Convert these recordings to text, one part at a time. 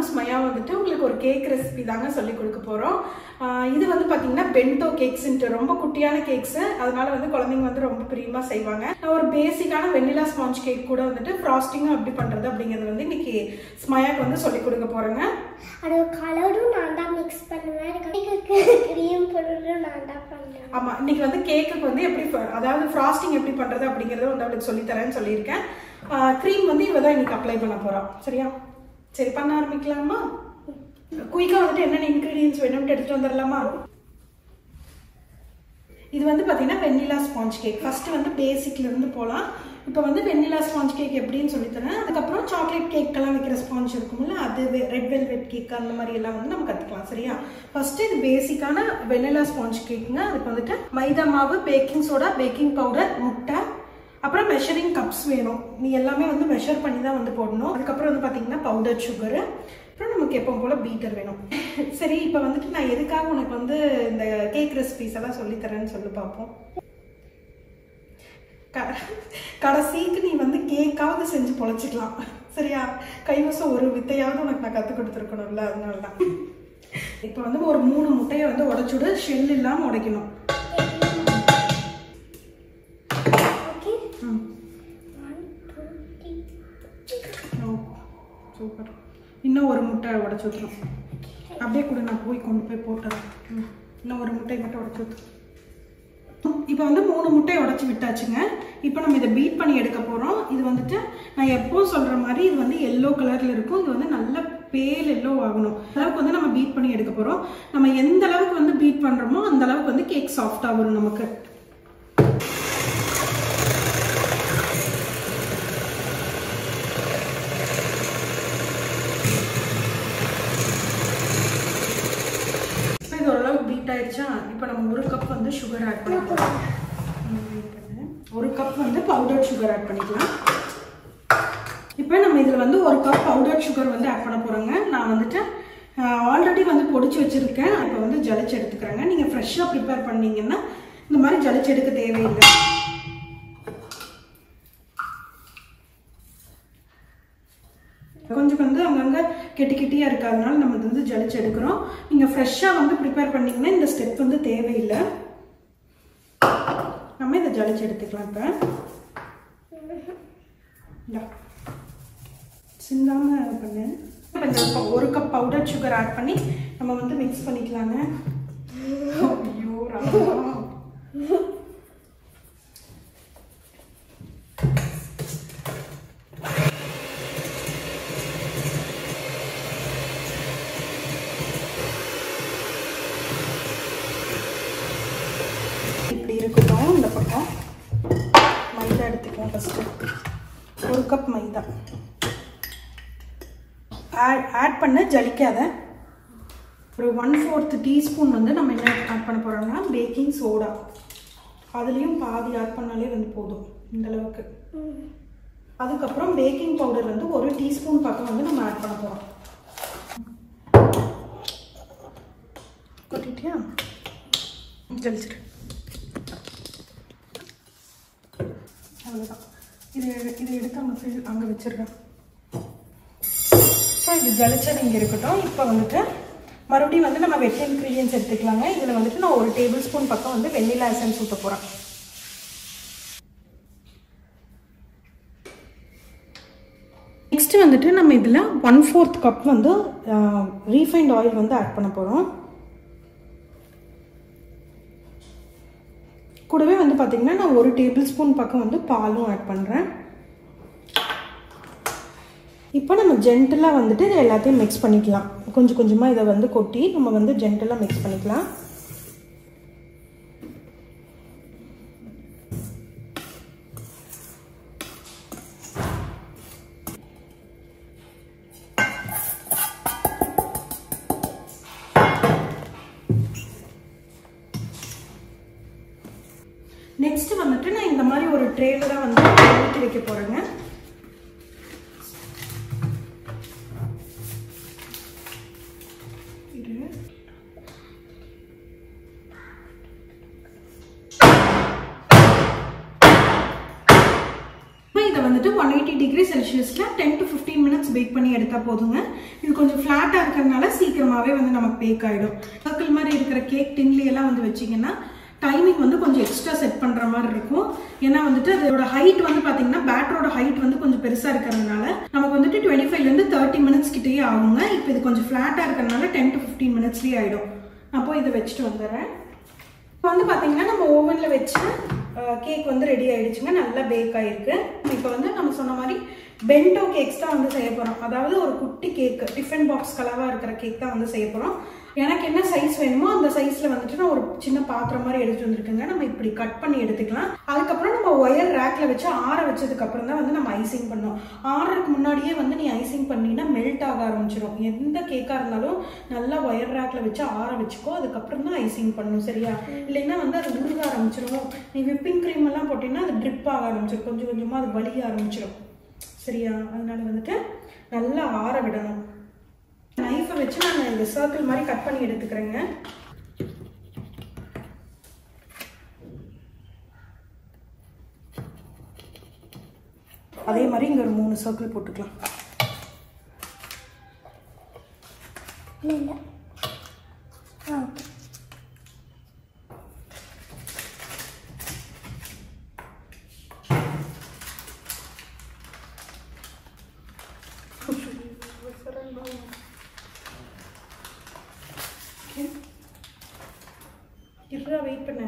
நானும் ஸ்மயா வந்துட்டு உங்களுக்கு ஒரு கேக் ரெசிபி தாங்க சொல்லி கொடுக்க போகிறோம் இது வந்து பார்த்தீங்கன்னா பென்டோ கேக்ஸ்ன்ட்டு ரொம்ப குட்டியான கேக்ஸு அதனால வந்து குழந்தைங்க வந்து ரொம்ப பிரியமாக செய்வாங்க நான் ஒரு பேசிக்கான வெண்ணிலா ஸ்பாஞ்ச் கேக் கூட வந்துட்டு ஃப்ராஸ்டிங்கும் எப்படி பண்ணுறது அப்படிங்கிறது வந்து இன்னைக்கு ஸ்மயாக்கு வந்து சொல்லி கொடுக்க போகிறேங்க அது கலரும் நான் தான் மிக்ஸ் பண்ணுவேன் க்ரீம் பவுடரும் நான் தான் பண்ணுவேன் ஆமாம் இன்னைக்கு வந்து கேக்குக்கு வந்து எப்படி ஃப- அதாவது ஃப்ராஸ்டிங் எப்படி பண்ணுறது அப்படிங்கிறத வந்து அவளுக்கு சொல்லித்தரேன்னு சொல்லியிருக்கேன் க்ரீம் வந்து இவ தான் இன்னைக்கு அப்ளை பண்ண போகிறோம் சரியா சரி பண்ண ஆரம்பிக்கலாமா குயிக்காக வந்துட்டு என்னென்ன இன்க்ரீடியன்ஸ் வேணும்னு எடுத்துட்டு வந்துடலாமா இது வந்து பார்த்தீங்கன்னா வெண்ணிலா ஸ்பாஞ்ச் கேக் ஃபர்ஸ்ட் வந்து பேசிக்ல இருந்து போகலாம் இப்போ வந்து வெண்ணிலா ஸ்பாஞ்ச் கேக் எப்படின்னு சொல்லித்தரேன் அதுக்கப்புறம் சாக்லேட் கேக்கெல்லாம் வைக்கிற ஸ்பாஞ்ச் இருக்கும்ல அது ரெட் வெல்வெட் கேக் அந்த மாதிரி எல்லாம் வந்து நம்ம கற்றுக்கலாம் சரியா ஃபர்ஸ்ட் இது பேசிக்கான வெண்ணிலா ஸ்பாஞ்ச் கேக்குங்க அதுக்கு வந்துட்டு மைதா மாவு பேக்கிங் சோடா பேக்கிங் பவுடர் முட்டை அப்புறம் மெஷரிங் கப்ஸ் வேணும் நீ எல்லாமே வந்து மெஷர் பண்ணி தான் வந்து போடணும் அதுக்கப்புறம் வந்து பார்த்தீங்கன்னா பவுடர் சுகரு அப்புறம் நமக்கு எப்பவும் போல பீட்டர் வேணும் சரி இப்போ வந்துட்டு நான் எதுக்காக உனக்கு வந்து இந்த கேக் ரெசிபிஸ் எல்லாம் சொல்லித்தரேன்னு சொல்லி பார்ப்போம் க- கடைசிக்கு நீ வந்து கேக்காவது செஞ்சு பொழைச்சிக்கலாம் சரியா கைவசம் ஒரு வித்தையாவது உனக்கு நான் கற்றுக் கொடுத்துருக்கணும்ல அதனால தான் இப்போ வந்து ஒரு மூணு முட்டையை வந்து உடைச்சுடு ஷெல் இல்லாமல் உடைக்கணும் okay hmm one two three oh super இன்னும் ஒரு முட்டை உடச்சி ஊற்றணும் அப்படியே கூட நான் போய் கொண்டு போய் போட்டுறேன் ம். இன்னும் ஒரு முட்டை மட்டும் உடச்சி ஊற்று இப்போ வந்து மூணு முட்டையை உடச்சி விட்டாச்சுங்க இப்போ நம்ம இதை பீட் பண்ணி எடுக்க போகிறோம் இது வந்துட்டு நான் எப்போ சொல்கிற மாதிரி இது வந்து எல்லோ கலரில் இருக்கும் இது வந்து நல்ல பேல் எல்லோ ஆகணும் அந்த அளவுக்கு வந்து நம்ம பீட் பண்ணி எடுக்க போகிறோம் நம்ம எந்த அளவுக்கு வந்து பீட் பண்ணுறோமோ அந்த அளவுக்கு வந்து கேக் சாஃப்டாக வரும் நமக்கு இப்போ இது ஓரளவுக்கு பீட் ஆயிடுச்சா இப்போ நம்ம ஒரு கப் வந்து சுகர் ஆட் பண்ணிக்கலாம் ம், wait பண்ணு. ஒரு கப் வந்து பவுடர் சுகர் ஆட் பண்ணிக்கலாம் இப்போ நம்ம இதில் வந்து ஒரு கப் பவுடர் சுகர் வந்து ஆட் பண்ண போகிறோங்க நான் வந்துட்டு ஆல்ரெடி வந்து பொடிச்சு வச்சுருக்கேன் இப்போ வந்து ஜலிச்சு எடுத்துக்கிறேங்க நீங்கள் ஃப்ரெஷ்ஷாக ப்ரிப்பேர் பண்ணீங்கன்னா இந்த மாதிரி ஜலிச்சு எடுக்க தேவையில்லை கொஞ்சம் வந்து அங்கங்கே கெட்டி கெட்டியாக இருக்கிறதுனால நம்ம இது வந்து ஜலிச்சு எடுக்கிறோம் நீங்கள் ஃப்ரெஷ்ஷாக வந்து ப்ரிப்பேர் பண்ணீங்கன்னா இந்த ஸ்டெப் வந்து தேவையில்லை நம்ம இதை ஜலிச்சு எடுத்துக்கலாம் இப்போ இந்தா. சிந்தாம பண்ணு இப்ப இந்த ப- ஒரு கப் பவுடர் சுகர் ஆட் பண்ணி நம்ம வந்து மிக்ஸ் பண்ணிக்கலாங்க ஐயோ ராமா இப்படி இருக்கட்டும் இந்த பக்கம் மைதா எடுத்துக்கலாம் ஃபஸ்ட்டு ஒரு கப் மைதா ஆட் ஆட் பண்ண ஜலிக்காத ஒரு ஒன் ஃபோர்த் டீஸ்பூன் வந்து நம்ம என்ன ஆட் பண்ண போகிறோம்னா பேக்கிங் சோடா அதுலேயும் பாதி ஆட் பண்ணாலே வந்து போதும் இந்த அளவுக்கு அதுக்கப்புறம் பேக்கிங் பவுடர் வந்து ஒரு டீஸ்பூன் பக்கம் வந்து நம்ம ஆட் பண்ண போகிறோம் கொட்டிட்டியா ஜலிச்சிரு அவ்வளோதான் இது இது எடுத்து அங்கே ஃபில் அங்கே வச்சிடுறேன் ஸோ இது ஜலிச்சது இங்கே இருக்கட்டும் இப்போ வந்துட்டு மறுபடியும் வந்து நம்ம வெட் இன்க்ரீடியன்ஸ் எடுத்துக்கலாங்க இதில் வந்துட்டு நான் ஒரு டேபிள் ஸ்பூன் பக்கம் வந்து வெண்ணிலா எசன்ஸ் ஊற்ற போகிறேன் நெக்ஸ்ட் வந்துட்டு நம்ம இதில் ஒன் ஃபோர்த் கப் வந்து ரீஃபைண்ட் ஆயில் வந்து ஆட் பண்ண போகிறோம் கூடவே வந்து பார்த்திங்கன்னா நான் ஒரு டேபிள் ஸ்பூன் பக்கம் வந்து பாலும் ஆட் பண்ணுறேன் இப்போ நம்ம ஜென்டலாக வந்துட்டு இது எல்லாத்தையும் மிக்ஸ் பண்ணிக்கலாம் கொஞ்சம் கொஞ்சமாக இதை வந்து கொட்டி நம்ம வந்து ஜென்டலாக மிக்ஸ் பண்ணிக்கலாம் நெக்ஸ்ட் வந்துட்டு நான் இந்த மாதிரி ஒரு ட்ரேல தான் வந்து ஊற்றி வைக்க போறேங்க இரு. இப்போ இதை வந்துட்டு ஒன் எயிட்டி டிகிரி செல்சியஸில் ten to fifteen fifteen minutes bake பண்ணி எடுத்தால் போதுங்க இது கொஞ்சம் ஃப்ளாட்டாக இருக்கிறதுனால சீக்கிரமாகவே வந்து நமக்கு பேக் ஆகிடும் சர்க்கிள் மாதிரி இருக்கிற கேக் டின்லி எல்லாம் வந்து வச்சிங்கன்னா டைமிங் வந்து கொஞ்சம் எக்ஸ்ட்ரா செட் பண்ணுற மாதிரி இருக்கும் ஏன்னா வந்துட்டு அதோட ஹைட் வந்து பார்த்தீங்கன்னா பேட்டரோட ஹைட் வந்து கொஞ்சம் பெருசாக இருக்கிறதுனால நமக்கு வந்துட்டு டுவெண்ட்டி ஃபைவ்லேருந்து தேர்ட்டி மினிட்ஸ் கிட்டேயே ஆகுங்க இப்போ இது கொஞ்சம் ஃப்ளாட்டாக இருக்கிறதுனால டென் டு ஃபிஃப்டீன் மினிட்ஸ்லேயே ஆகிடும் அப்போ இதை வச்சுட்டு வந்துடுறேன் இப்போ வந்து பார்த்தீங்கன்னா நம்ம ஓவனில் வச்சு கேக் வந்து ரெடி ஆயிடுச்சுங்க நல்லா பேக் ஆயிருக்கு இப்போ வந்து நம்ம சொன்ன மாதிரி பென்டோ கேக்ஸ் தான் வந்து செய்ய போகிறோம் அதாவது ஒரு குட்டி கேக் டிஃபன் பாக்ஸ் கலவாக இருக்கிற கேக் தான் வந்து செய்ய போகிறோம் எனக்கு என்ன சைஸ் வேணுமோ அந்த சைஸில் வந்துட்டு நான் ஒரு சின்ன பாத்திரம் மாதிரி எடுத்து வந்திருக்கேங்க நம்ம இப்படி கட் பண்ணி எடுத்துக்கலாம் அதுக்கப்புறம் நம்ம ஒயர் ரேக்கில் வச்சு ஆற வச்சதுக்கு அப்புறம் தான் வந்து நம்ம ஐசிங் பண்ணோம் ஆறதுக்கு முன்னாடியே வந்து நீ ஐசிங் பண்ணினா மெல்ட் ஆக ஆரம்பிச்சிடும் எந்த கேக்காக இருந்தாலும் நல்லா ஒயர் ரேக்கில் வச்சு ஆற வச்சுக்கோ அதுக்கப்புறம் தான் ஐசிங் பண்ணணும் சரியா இல்லைன்னா வந்து அது உருக ஆரம்பிச்சிடும் நீ விப்பிங் க்ரீம் எல்லாம் போட்டீங்கன்னா அது ட்ரிப் ஆக ஆரம்பிச்சிடும் கொஞ்சம் கொஞ்சமாக அது வலிய ஆரம்பிச்சிடும் சரியா அதனால வந்துட்டு நல்லா ஆற விடணும் நைஃபை வச்சு நான் இந்த சர்க்கிள் மாதிரி கட் பண்ணி எடுத்துக்கிறேங்க அதே மாதிரி இங்கே ஒரு மூணு சர்க்கிள் போட்டுக்கலாம் இல்லை இல்லை ஆ இருடா வெயிட் பண்ண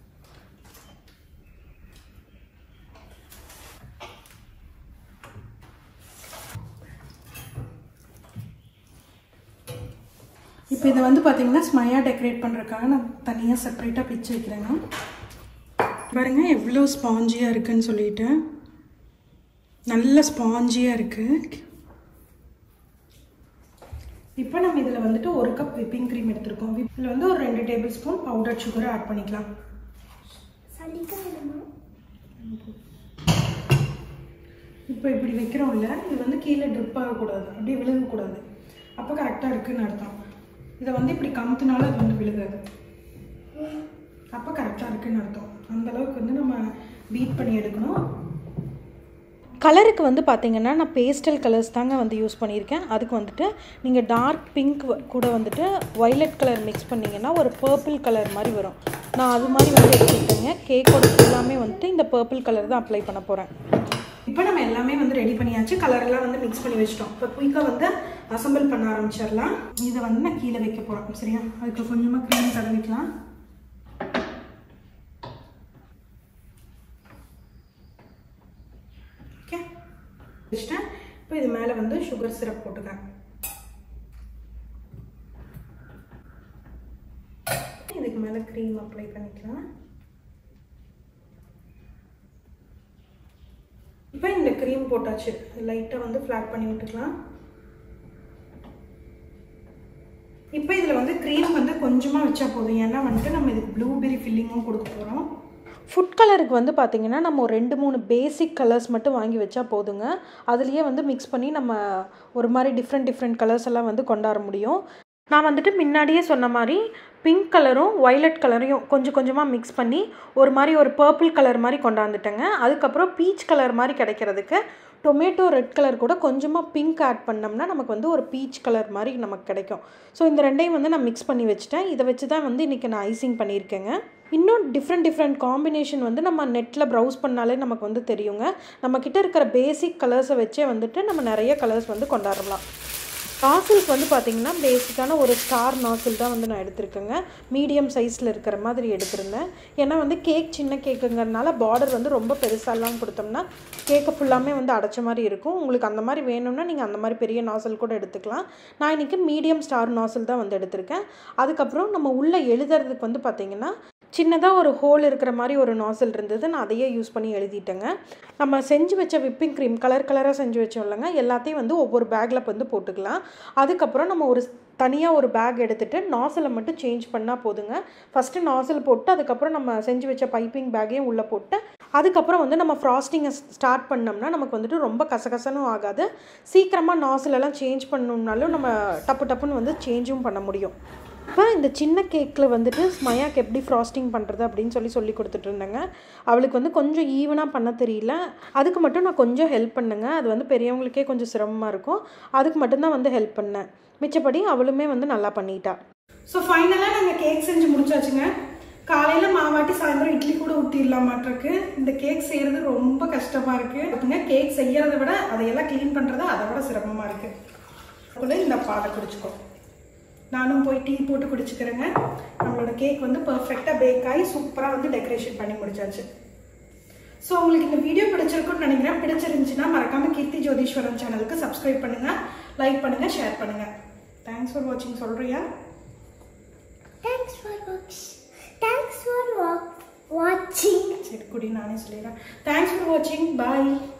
இப்போ இதை வந்து பார்த்தீங்கன்னா ஸ்மையாக டெக்கரேட் பண்ணுறதுக்காக நான் தனியாக செப்பரேட்டாக பிச்சு வைக்கிறேங்க பாருங்க எவ்வளோ ஸ்பாஞ்சியாக இருக்குன்னு சொல்லிட்டு நல்ல ஸ்பாஞ்சியாக இருக்குது இப்போ நம்ம இதில் வந்துட்டு ஒரு கப் விப்பிங் க்ரீம் எடுத்திருக்கோம் இதில் வந்து ஒரு ரெண்டு டேபிள் ஸ்பூன் பவுடர் சுகரை ஆட் பண்ணிக்கலாம் சளிக்க வேணுமா இப்போ இப்படி வைக்கிறோம்ல இது வந்து கீழே ட்ரிப் ஆகக்கூடாது அப்படியே விழுகக்கூடாது அப்போ கரெக்டாக இருக்குன்னு அர்த்தம் இதை வந்து இப்படி கமுத்துனால அது வந்து விழுகாது அப்போ கரெக்டாக இருக்குன்னு அர்த்தம் அந்த அளவுக்கு வந்து நம்ம பீட் பண்ணி எடுக்கணும் கலருக்கு வந்து பார்த்தீங்கன்னா நான் பேஸ்டல் கலர்ஸ் தாங்க வந்து யூஸ் பண்ணியிருக்கேன் அதுக்கு வந்துட்டு நீங்கள் டார்க் பிங்க் கூட வந்துட்டு வைலட் கலர் மிக்ஸ் பண்ணிங்கன்னா ஒரு பர்பிள் கலர் மாதிரி வரும் நான் அது மாதிரி வந்து எடுத்துக்கிட்டேங்க கேக்கோட எல்லாமே வந்துட்டு இந்த பர்பிள் கலர் தான் அப்ளை பண்ண போகிறேன் இப்போ நம்ம எல்லாமே வந்து ரெடி பண்ணியாச்சு கலர் எல்லாம் வந்து மிக்ஸ் பண்ணி வச்சிட்டோம் இப்போ குயிக்காக வந்து அசம்பிள் பண்ண ஆரம்பிச்சிடலாம் இதை வந்து நான் கீழே வைக்க போகிறோம் சரியா அதுக்கு கொஞ்சமாக க்ரீம் தடவிக்கலாம் ஓகே வச்சுட்டேன் இப்போ இது மேலே வந்து சுகர் சிரப் போட்டுக்கிறேன் இதுக்கு மேலே க்ரீம் அப்ளை பண்ணிக்கலாம் இப்போ இந்த க்ரீம் போட்டாச்சு லைட்டாக வந்து ஃப்ளாட் பண்ணி விட்டுக்கலாம் இப்போ இதில் வந்து க்ரீம் வந்து கொஞ்சமாக வச்சா போதும் ஏன்னா வந்துட்டு நம்ம இதுக்கு ப்ளூபெரி ஃபில்லிங்கும் கொடுக்க போகிறோம் ஃபுட் கலருக்கு வந்து பார்த்திங்கன்னா நம்ம ஒரு ரெண்டு மூணு பேசிக் கலர்ஸ் மட்டும் வாங்கி வச்சா போதுங்க அதுலேயே வந்து மிக்ஸ் பண்ணி நம்ம ஒரு மாதிரி டிஃப்ரெண்ட் டிஃப்ரெண்ட் கலர்ஸ் எல்லாம் வந்து கொண்டாட முடியும் நான் வந்துட்டு முன்னாடியே சொன்ன மாதிரி பிங்க் கலரும் ஒய்லட் கலரையும் கொஞ்சம் கொஞ்சமாக மிக்ஸ் பண்ணி ஒரு மாதிரி ஒரு பர்பிள் கலர் மாதிரி கொண்டாந்துட்டேங்க அதுக்கப்புறம் பீச் கலர் மாதிரி கிடைக்கிறதுக்கு டொமேட்டோ ரெட் கலர் கூட கொஞ்சமாக பிங்க் ஆட் பண்ணோம்னா நமக்கு வந்து ஒரு பீச் கலர் மாதிரி நமக்கு கிடைக்கும் ஸோ இந்த ரெண்டையும் வந்து நான் மிக்ஸ் பண்ணி வச்சுட்டேன் இதை வச்சு தான் வந்து இன்றைக்கி நான் ஐசிங் பண்ணியிருக்கேங்க இன்னும் டிஃப்ரெண்ட் டிஃப்ரெண்ட் காம்பினேஷன் வந்து நம்ம நெட்டில் ப்ரௌஸ் பண்ணாலே நமக்கு வந்து தெரியுங்க நம்ம கிட்ட இருக்கிற பேசிக் கலர்ஸை வச்சே வந்துட்டு நம்ம நிறைய கலர்ஸ் வந்து கொண்டாடலாம் நாசில்ஸ் வந்து பார்த்திங்கன்னா பேசிக்கான ஒரு ஸ்டார் நாசில் தான் வந்து நான் எடுத்திருக்கேங்க மீடியம் சைஸில் இருக்கிற மாதிரி எடுத்திருந்தேன் ஏன்னா வந்து கேக் சின்ன கேக்குங்கிறதுனால பார்டர் வந்து ரொம்ப பெருசாலாம் கொடுத்தோம்னா கேக்கை ஃபுல்லாமே வந்து அடைச்ச மாதிரி இருக்கும் உங்களுக்கு அந்த மாதிரி வேணும்னா நீங்கள் அந்த மாதிரி பெரிய நாசல் கூட எடுத்துக்கலாம் நான் இன்றைக்கி மீடியம் ஸ்டார் நாசில் தான் வந்து எடுத்திருக்கேன் அதுக்கப்புறம் நம்ம உள்ளே எழுதுறதுக்கு வந்து பார்த்திங்கன்னா சின்னதாக ஒரு ஹோல் இருக்கிற மாதிரி ஒரு நாசல் இருந்தது நான் அதையே யூஸ் பண்ணி எழுதிட்டேங்க நம்ம செஞ்சு வச்ச விப்பிங் க்ரீம் கலர் கலராக செஞ்சு வச்சோம் இல்லைங்க எல்லாத்தையும் வந்து ஒவ்வொரு பேக்கில் வந்து போட்டுக்கலாம் அதுக்கப்புறம் நம்ம ஒரு தனியாக ஒரு பேக் எடுத்துகிட்டு நாசலை மட்டும் சேஞ்ச் பண்ணால் போதுங்க ஃபஸ்ட்டு நாசல் போட்டு அதுக்கப்புறம் நம்ம செஞ்சு வச்ச பைப்பிங் பேக்கையும் உள்ளே போட்டு அதுக்கப்புறம் வந்து நம்ம ஃப்ராஸ்டிங்கை ஸ்டார்ட் பண்ணோம்னா நமக்கு வந்துட்டு ரொம்ப கசகசனும் ஆகாது சீக்கிரமாக நாசிலெல்லாம் சேஞ்ச் பண்ணணும்னாலும் நம்ம டப்பு டப்புன்னு வந்து சேஞ்சும் பண்ண முடியும் இப்போ இந்த சின்ன கேக்கில் வந்துட்டு ஸ்மயாக்கு எப்படி ஃப்ராஸ்டிங் பண்ணுறது அப்படின்னு சொல்லி சொல்லி கொடுத்துட்டு இருந்தேங்க அவளுக்கு வந்து கொஞ்சம் ஈவனாக பண்ண தெரியல அதுக்கு மட்டும் நான் கொஞ்சம் ஹெல்ப் பண்ணுங்க அது வந்து பெரியவங்களுக்கே கொஞ்சம் சிரமமாக இருக்கும் அதுக்கு மட்டும்தான் வந்து ஹெல்ப் பண்ணேன் மிச்சப்படி அவளுமே வந்து நல்லா பண்ணிட்டா ஸோ ஃபைனலாக நாங்கள் கேக் செஞ்சு முடிச்சாச்சுங்க காலையில் மாவாட்டி சாயந்தரம் இட்லி கூட ஊற்றிடலாமாட்டிருக்கு இந்த கேக் செய்கிறது ரொம்ப கஷ்டமாக இருக்குது கேக் செய்யறதை விட அதையெல்லாம் க்ளீன் பண்ணுறது அதை விட சிரமமாக இருக்குது அதுக்குள்ளே இந்த பாலை குடிச்சுக்கோ நானும் போய் டீ போட்டு குடிச்சுக்கிறேங்க நம்மளோட கேக் வந்து பர்ஃபெக்டாக பேக் ஆகி சூப்பராக வந்து டெக்கரேஷன் பண்ணி முடிச்சாச்சு ஸோ உங்களுக்கு இந்த வீடியோ பிடிச்சிருக்கும்னு நினைக்கிறேன் பிடிச்சிருந்துச்சுன்னா மறக்காம கீர்த்தி ஜோதீஸ்வரன் சேனலுக்கு சப்ஸ்கிரைப் பண்ணுங்க லைக் பண்ணுங்க ஷேர் பண்ணுங்க தேங்க்ஸ் ஃபார் வாட்சிங் சொல்றியா Thanks for watch. Thanks for wa- watching. சரி குடி நானே சொல்லிடுறேன் தேங்க்ஸ் ஃபார் வாட்சிங் பாய்